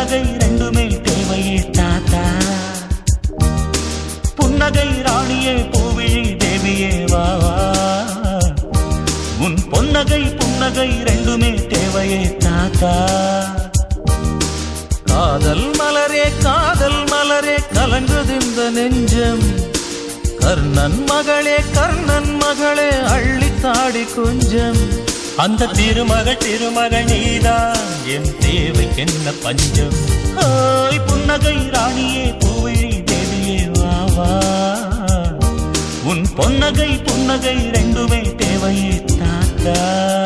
புன்னகை ரெண்டுமே தேவையே தாத்தா புன்னகை ராணியே பூவிழி தேவியே வா வா உன் பொன்னகை புன்னகை ரெண்டுமே தேவையே தாத்தா காதல் மலரே காதல் மலரே கலங்குது இந்த நெஞ்சம் கர்ணன் மகளே கர்ணன் மகளே அள்ளித்தாடி கொஞ்சம் அந்த திருமகள் திருமகள் நீதான் என் தேவைக்கென்ன பஞ்சம் ஓய் புன்னகை ராணியே பூவிழி தேவியே வா வா உன் பொன்னகை புன்னகை ரெண்டுமே தேவையே தாத்தா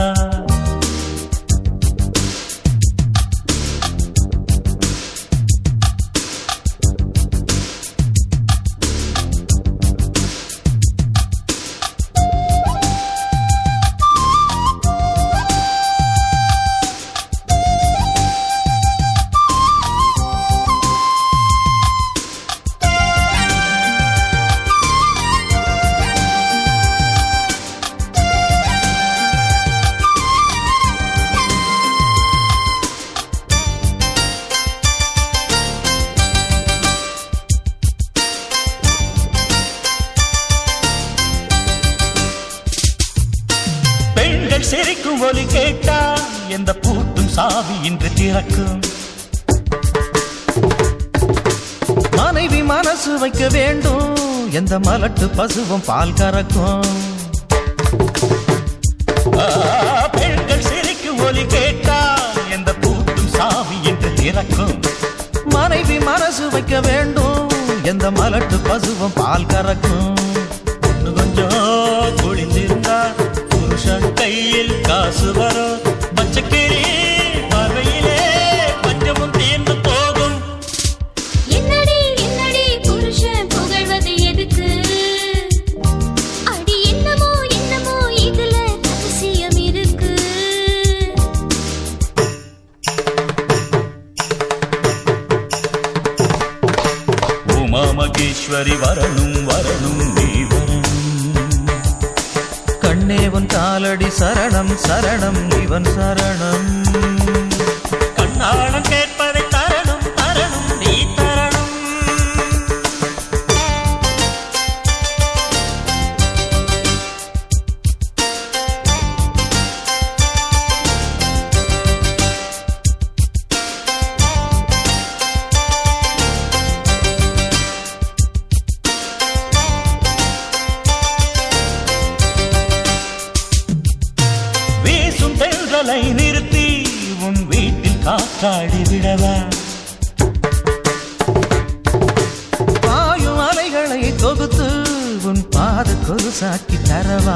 பெண்கள் சிரிக்கும் ஒலி கேட்டா எந்த பூட்டும் சாவி இன்று திறக்கும் மனைவி மனசு வைக்க வேண்டும் எந்த மலட்டு பசுவும் பால் கறக்கும் ஆ, பெண்கள் சிரிக்கும் ஒலி கேட்டா எந்த பூட்டும் சாவி இன்று திறக்கும் மனைவி மனசு வைக்க வேண்டும் எந்த மலட்டு பசுவும் பால் கறக்கும் ஒண்ணு கொஞ்சம் குளிந்திருந்தா புருஷன் கையில் காசு வரும் பச்சைக்கிளி பார்வையிலே பஞ்சமும் தீர்ந்து போகும் என்னடி என்னடி புருஷன் புகழ்வது எதுக்கு அடி என்னமோ என்னமோ இதுல ரகசியம் இருக்கு உமா மகேஸ்வரி வரணும் வரணும் நீ வரணும் கண்ணே உன் காலடி சரணம் சரணம் இவன் சரணம் கண்ணாளம் கேட்பதை தரணும் தரணும் நீ தரணும் வீசும் தென்றலை நிறுத்தி உன் வீட்டில் காற்றாடி விடவா பாயும் அலைகளை தொகுத்து உன் பாத கொலுசாக்கி தரவா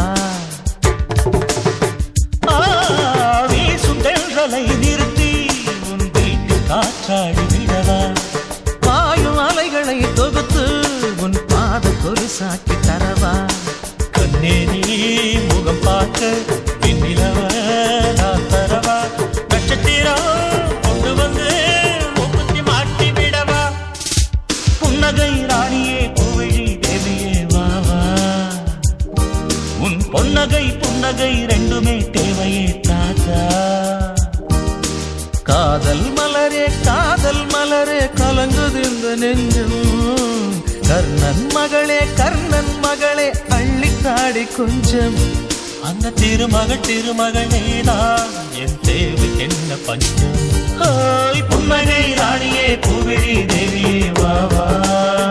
ஆ, வீசும் தென்றலை நிறுத்தி உன் வீட்டில் காற்றாடி விடவா பாயும் அலைகளை தொகுத்து உன் பாத கொலுசாக்கி தரவா கண்ணே நீ முகம் பார்க்க விண்ணிலவ நான் தரவா நட்சத்திரம் கொண்டு வந்து முப்பத்தி மாட்டி விடவா புன்னகை ராணியே பூவிழி தேவியே வா வா உன் பொன்னகை புன்னகை ரெண்டுமே தேவையே தாத்தா காதல் மலரே காதல் மலரே கலங்குது இந்த நெஞ்சம் கர்ணன் மகளே கர்ணன் மகளே அள்ளித்தாடி கொஞ்சம் அந்த திருமகள் திருமகள் நீதான் என் தேவை என்ன பஞ்சம் ஹோய் புன்னகை ராணியே பூவிழி தேவியே வா வா